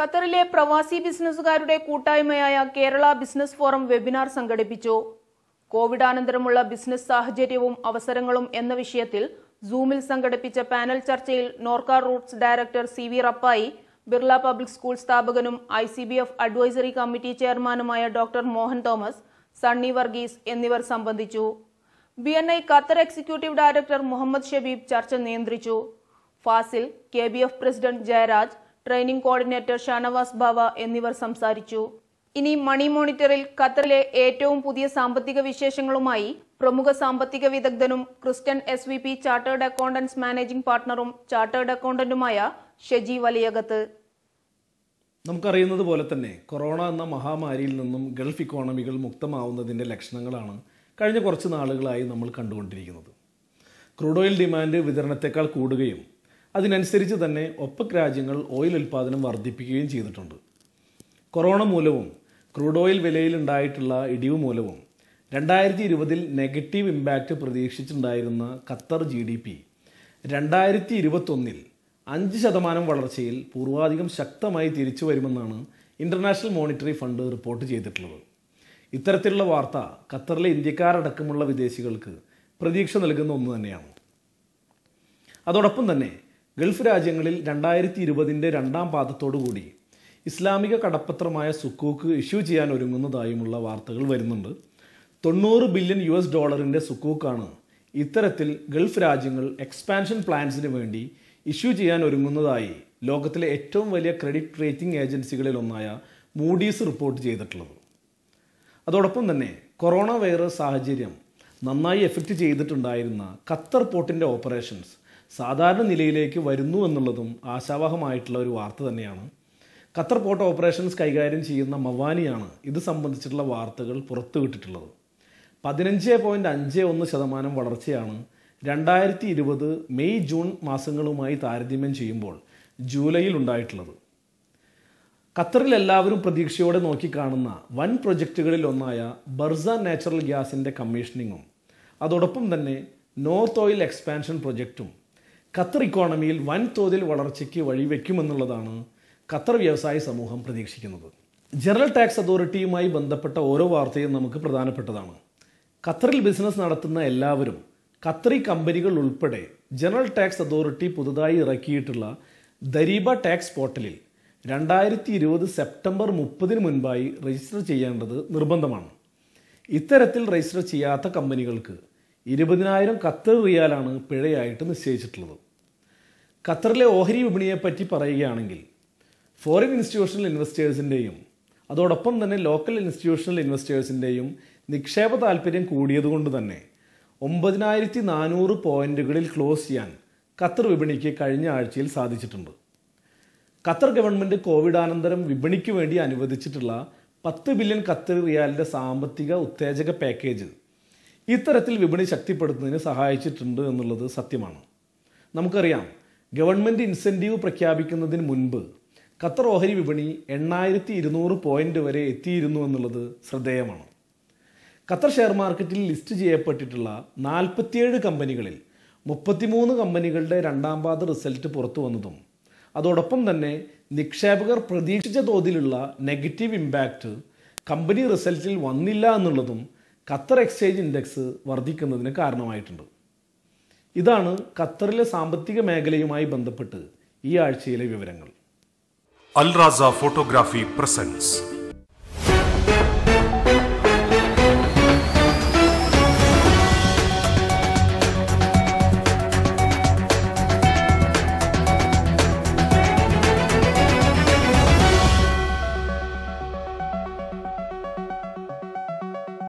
ഖത്തറിലെ പ്രവാസി ബിസിനസ്സുകാരുടെ കൂട്ടായ്മയായ കേരള ബിസിനസ് ഫോറം വെബിനാർ സംഘടിപ്പിച്ചു കോവിഡാനന്തരമുള്ള ബിസിനസ് സാഹചര്യവും അവസരങ്ങളും എന്ന വിഷയത്തിൽ സൂമിൽ സംഘടിപ്പിച്ച പാനൽ ചർച്ചയിൽ Norka roots director C V Rappai Birla public school സ്ഥാപകനും I C B F advisory committee ചെയർമാനുമായ ഡോക്ടർ മോഹൻ തോമസ് സണ്ണി വർഗീസ് എന്നിവർ സംബന്ധിച്ചു B N I Qatar executive director Muhammad Shabeeb ചർച്ച നിയന്ത്രിച്ചു Fasil K B F president Jayaraj training coordinator Shanavas Bava എന്നിവർ സംസാരിച്ചു ഇനി മണി മോണിറ്ററിൽ ഖത്തറിലെ ഏറ്റവും പുതിയ സാമ്പത്തിക വിശേഷങ്ങളുമായി പ്രമുഖ സാമ്പത്തിക വിദഗ്ധനും Christian S V P chartered accountants managing പാർട്ണറും ചാർട്ടേഡ് അക്കൗണ്ടന്റുമായ ഷെജി വലിയകത്ത് നമുക്കറിയുന്നത് പോലെ തന്നെ കൊറോണ എന്ന മഹാമാരിയിൽ നിന്നും ഗൾഫ് ഇക്കോണമികൾ മുക്തമാവുന്നതിൻ്റെ ലക്ഷണങ്ങളാണ് കഴിഞ്ഞ കുറച്ച് നാളുകളായി നമ്മൾ കണ്ടുകൊണ്ടിരിക്കുന്നത് ക്രൂഡ് ഓയിൽ ഡിമാൻഡ് വിതരണത്തെക്കാൾ കൂടുകയും അതിനനുസരിച്ച് തന്നെ ഒപ്പക് രാജ്യങ്ങൾ ഓയിൽ ഉൽപ്പാദനം വർദ്ധിപ്പിക്കുകയും ചെയ്തിട്ടുണ്ട് കൊറോണ മൂലവും ക്രൂഡ് ഓയിൽ വിലയിൽ ഉണ്ടായിട്ടുള്ള ഇടിവ് മൂലവും രണ്ടായിരത്തി ഇരുപതിൽ നെഗറ്റീവ് ഇമ്പാക്റ്റ് പ്രതീക്ഷിച്ചിട്ടുണ്ടായിരുന്ന ഖത്തർ ജി ഡി പി രണ്ടായിരത്തി ഇരുപത്തൊന്നിൽ അഞ്ച് ശതമാനം വളർച്ചയിൽ പൂർവാധികം ശക്തമായി തിരിച്ചു വരുമെന്നാണ് ഇൻ്റർനാഷണൽ മോണിറ്ററി ഫണ്ട് റിപ്പോർട്ട് ചെയ്തിട്ടുള്ളത് ഇത്തരത്തിലുള്ള വാർത്ത ഖത്തറിലെ ഇന്ത്യക്കാരടക്കമുള്ള വിദേശികൾക്ക് പ്രതീക്ഷ നൽകുന്ന ഒന്ന് തന്നെയാണ് അതോടൊപ്പം തന്നെ ഗൾഫ് രാജ്യങ്ങളിൽ രണ്ടായിരത്തി ഇരുപതിൻ്റെ രണ്ടാം പാദത്തോടുകൂടി ഇസ്ലാമിക കടപ്പത്രമായ സുക്കൂക്ക് ഇഷ്യൂ ചെയ്യാൻ ഒരുങ്ങുന്നതായുമുള്ള വാർത്തകൾ വരുന്നുണ്ട് തൊണ്ണൂറ് ബില്യൺ യു എസ് ഡോളറിൻ്റെ സുക്കൂക്കാണ് ഇത്തരത്തിൽ ഗൾഫ് രാജ്യങ്ങൾ എക്സ്പാൻഷൻ പ്ലാൻസിന് വേണ്ടി ഇഷ്യൂ ചെയ്യാൻ ഒരുങ്ങുന്നതായി ലോകത്തിലെ ഏറ്റവും വലിയ ക്രെഡിറ്റ് റേറ്റിംഗ് ഏജൻസികളിൽ ഒന്നായ മൂഡീസ് റിപ്പോർട്ട് ചെയ്തിട്ടുള്ളത് അതോടൊപ്പം തന്നെ കൊറോണ വൈറസ് സാഹചര്യം നന്നായി എഫക്റ്റ് ചെയ്തിട്ടുണ്ടായിരുന്ന ഖത്തർ പോർട്ടിൻ്റെ ഓപ്പറേഷൻസ് സാധാരണ നിലയിലേക്ക് വരുന്നു എന്നുള്ളതും ആശാവഹമായിട്ടുള്ള ഒരു വാർത്ത തന്നെയാണ് ഖത്തർ പോർട്ട് ഓപ്പറേഷൻസ് കൈകാര്യം ചെയ്യുന്ന മവാനിയാണ് ഇത് സംബന്ധിച്ചിട്ടുള്ള വാർത്തകൾ പുറത്തുവിട്ടിട്ടുള്ളത് പതിനഞ്ച് പോയിൻറ്റ് അഞ്ച് ഒന്ന് ശതമാനം വളർച്ചയാണ് രണ്ടായിരത്തി ഇരുപത് മെയ് ജൂൺ മാസങ്ങളുമായി താരതമ്യം ചെയ്യുമ്പോൾ ജൂലൈയിൽ ഉണ്ടായിട്ടുള്ളത് ഖത്തറിൽ എല്ലാവരും പ്രതീക്ഷയോടെ നോക്കിക്കാണുന്ന വൻ പ്രൊജക്റ്റുകളിൽ ഒന്നായ ബർസ നാച്ചുറൽ ഗ്യാസിൻ്റെ കമ്മീഷനിങ്ങും അതോടൊപ്പം തന്നെ നോർത്ത് ഓയിൽ എക്സ്പാൻഷൻ പ്രൊജക്റ്റും ഖത്തർ ഇക്കോണമിയിൽ വൻതോതിൽ വളർച്ചയ്ക്ക് വഴിവെക്കുമെന്നുള്ളതാണ് ഖത്തർ വ്യവസായ സമൂഹം പ്രതീക്ഷിക്കുന്നത് ജനറൽ ടാക്സ് അതോറിറ്റിയുമായി ബന്ധപ്പെട്ട ഓരോ വാർത്തയും നമുക്ക് പ്രധാനപ്പെട്ടതാണ് ഖത്തറിൽ ബിസിനസ് നടത്തുന്ന എല്ലാവരും ഖത്തറി കമ്പനികൾ ഉൾപ്പെടെ ജനറൽ ടാക്സ് അതോറിറ്റി പുതുതായി ഇറക്കിയിട്ടുള്ള ദരീബ ടാക്സ് പോർട്ടലിൽ രണ്ടായിരത്തി ഇരുപത് സെപ്റ്റംബർ മുപ്പതിന് മുൻപായി രജിസ്റ്റർ ചെയ്യേണ്ടത് നിർബന്ധമാണ് ഇത്തരത്തിൽ രജിസ്റ്റർ ചെയ്യാത്ത കമ്പനികൾക്ക് ഇരുപതിനായിരം ഖത്തർ റിയാലാണ് പിഴയായിട്ട് നിശ്ചയിച്ചിട്ടുള്ളത് ഖത്തറിലെ ഓഹരി വിപണിയെപ്പറ്റി പറയുകയാണെങ്കിൽ ഫോറിൻ ഇൻസ്റ്റിറ്റ്യൂഷണൽ ഇൻവെസ്റ്റേഴ്സിൻ്റെയും അതോടൊപ്പം തന്നെ ലോക്കൽ ഇൻസ്റ്റിറ്റ്യൂഷണൽ ഇൻവെസ്റ്റേഴ്സിൻ്റെയും നിക്ഷേപ താല്പര്യം കൂടിയതുകൊണ്ട് തന്നെ ഒമ്പതിനായിരത്തി നാനൂറ് പോയിന്റുകളിൽ ക്ലോസ് ചെയ്യാൻ ഖത്തർ വിപണിക്ക് കഴിഞ്ഞ ആഴ്ചയിൽ സാധിച്ചിട്ടുണ്ട് ഖത്തർ ഗവൺമെൻറ് കോവിഡാനന്തരം വിപണിക്ക് വേണ്ടി അനുവദിച്ചിട്ടുള്ള പത്ത് ബില്യൺ ഖത്തർ റിയാലിൻ്റെ സാമ്പത്തിക ഉത്തേജക പാക്കേജ് ഇത്തരത്തിൽ വിപണി ശക്തിപ്പെടുത്തുന്നതിന് സഹായിച്ചിട്ടുണ്ട് എന്നുള്ളത് സത്യമാണ് നമുക്കറിയാം ഗവൺമെൻറ് ഇൻസെൻറ്റീവ് പ്രഖ്യാപിക്കുന്നതിന് മുൻപ് ഖത്തർ ഓഹരി വിപണി എണ്ണായിരത്തി ഇരുന്നൂറ് പോയിന്റ് വരെ എത്തിയിരുന്നു എന്നുള്ളത് ശ്രദ്ധേയമാണ് ഖത്തർ ഷെയർ മാർക്കറ്റിൽ ലിസ്റ്റ് ചെയ്യപ്പെട്ടിട്ടുള്ള നാൽപ്പത്തിയേഴ് കമ്പനികളിൽ മുപ്പത്തിമൂന്ന് കമ്പനികളുടെ രണ്ടാം പാദ റിസൾട്ട് പുറത്തു വന്നതും അതോടൊപ്പം തന്നെ നിക്ഷേപകർ പ്രതീക്ഷിച്ച തോതിലുള്ള നെഗറ്റീവ് ഇമ്പാക്റ്റ് കമ്പനി റിസൾട്ടിൽ വന്നില്ല എന്നുള്ളതും ഖത്തർ എക്സ്ചേഞ്ച് ഇൻഡെക്സ് വർദ്ധിക്കുന്നതിന് കാരണമായിട്ടുണ്ട് ഇതാണ് ഖത്തറിലെ സാമ്പത്തിക മേഖലയുമായി ബന്ധപ്പെട്ട് ഈ ആഴ്ചയിലെ വിവരങ്ങൾ അൽറാസ ഫോട്ടോഗ്രാഫി പ്രസൻസ്